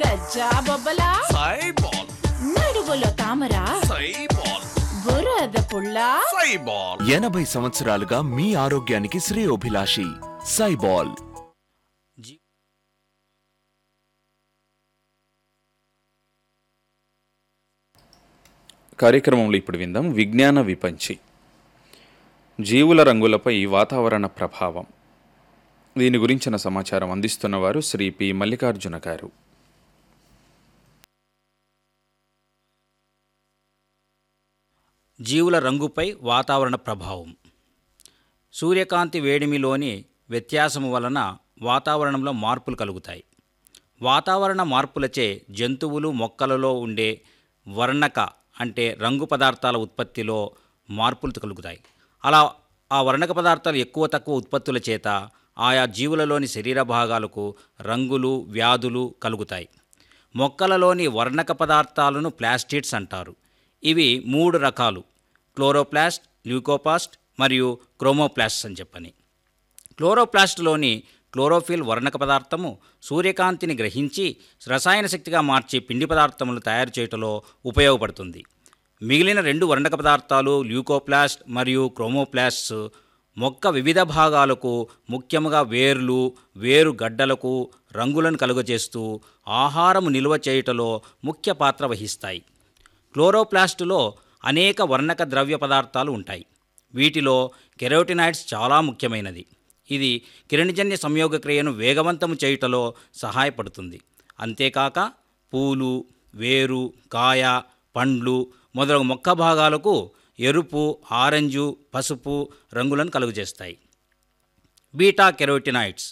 గజ్జా బొబ్బల సైబాల్ నడువులో తామర సైబాల్ బురద పుల్ల సైబాల్ ఎనభై సంవత్సరాలుగా మీ ఆరోగ్యానికి శ్రేయోభిలాషి సైబాల్ కార్యక్రమంలో ఇప్పుడు విందాం విజ్ఞాన విపంచి జీవుల రంగులపై వాతావరణ ప్రభావం దీని గురించిన సమాచారం అందిస్తున్నవారు శ్రీ పి మల్లికార్జున గారు జీవుల రంగుపై వాతావరణ ప్రభావం సూర్యకాంతి వేడిమిలోని వ్యత్యాసము వలన వాతావరణంలో మార్పులు కలుగుతాయి వాతావరణ మార్పులచే జంతువులు మొక్కలలో ఉండే వర్ణక అంటే రంగు పదార్థాల ఉత్పత్తిలో మార్పులు కలుగుతాయి అలా ఆ వర్ణక పదార్థాలు ఎక్కువ తక్కువ ఉత్పత్తుల చేత ఆయా జీవులలోని శరీర భాగాలకు రంగులు వ్యాధులు కలుగుతాయి మొక్కలలోని వర్ణక పదార్థాలను ప్లాస్టిడ్స్ అంటారు ఇవి మూడు రకాలు క్లోరోప్లాస్ట్ ల్యూకోపాస్ట్ మరియు క్రోమోప్లాస్ట్ అని చెప్పని క్లోరోప్లాస్ట్లోని క్లోరోఫిల్ వర్ణక పదార్థము సూర్యకాంతిని గ్రహించి రసాయన శక్తిగా మార్చి పిండి పదార్థములు తయారు చేయటంలో ఉపయోగపడుతుంది మిగిలిన రెండు వర్ణక పదార్థాలు ల్యూకోప్లాస్ట్ మరియు క్రోమోప్లాస్ట్స్ మొక్క వివిధ భాగాలకు ముఖ్యముగా వేర్లు వేరు గడ్డలకు రంగులను కలుగజేస్తూ ఆహారము నిల్వ చేయుటలో ముఖ్య పాత్ర వహిస్తాయి క్లోరోప్లాస్టులో అనేక వర్ణక ద్రవ్య పదార్థాలు ఉంటాయి వీటిలో కెరోటినాయిడ్స్ చాలా ముఖ్యమైనది ఇది కిరణజన్య సంయోగ క్రియను వేగవంతము చేయుటలో సహాయపడుతుంది అంతేకాక పూలు వేరు కాయ పండ్లు మొదలగు మొక్క భాగాలకు ఎరుపు ఆరెంజు పసుపు రంగులను కలుగజేస్తాయి బీటా కెరోటినాయిడ్స్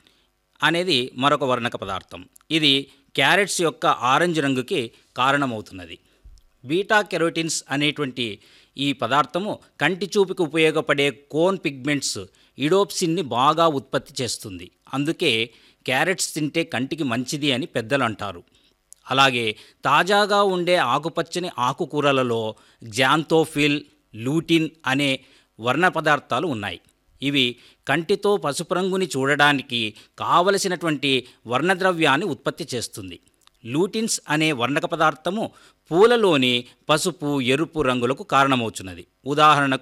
అనేది మరొక వర్ణక పదార్థం ఇది క్యారెట్స్ యొక్క ఆరెంజ్ రంగుకి కారణమవుతున్నది బీటా కెరోటిన్స్ అనేటువంటి ఈ పదార్థము కంటి చూపుకి ఉపయోగపడే కోన్ పిగ్మెంట్స్ ఇడోప్సిన్ని బాగా ఉత్పత్తి చేస్తుంది అందుకే క్యారెట్స్ తింటే కంటికి మంచిది అని పెద్దలు అంటారు అలాగే తాజాగా ఉండే ఆకుపచ్చని ఆకుకూరలలో జాంతోఫిల్ లూటిన్ అనే వర్ణ పదార్థాలు ఉన్నాయి ఇవి కంటితో పసుపు రంగుని చూడడానికి కావలసినటువంటి వర్ణద్రవ్యాన్ని ఉత్పత్తి చేస్తుంది లూటిన్స్ అనే వర్ణక పదార్థము పూలలోని పసుపు ఎరుపు రంగులకు కారణమవుతున్నది ఉదాహరణకు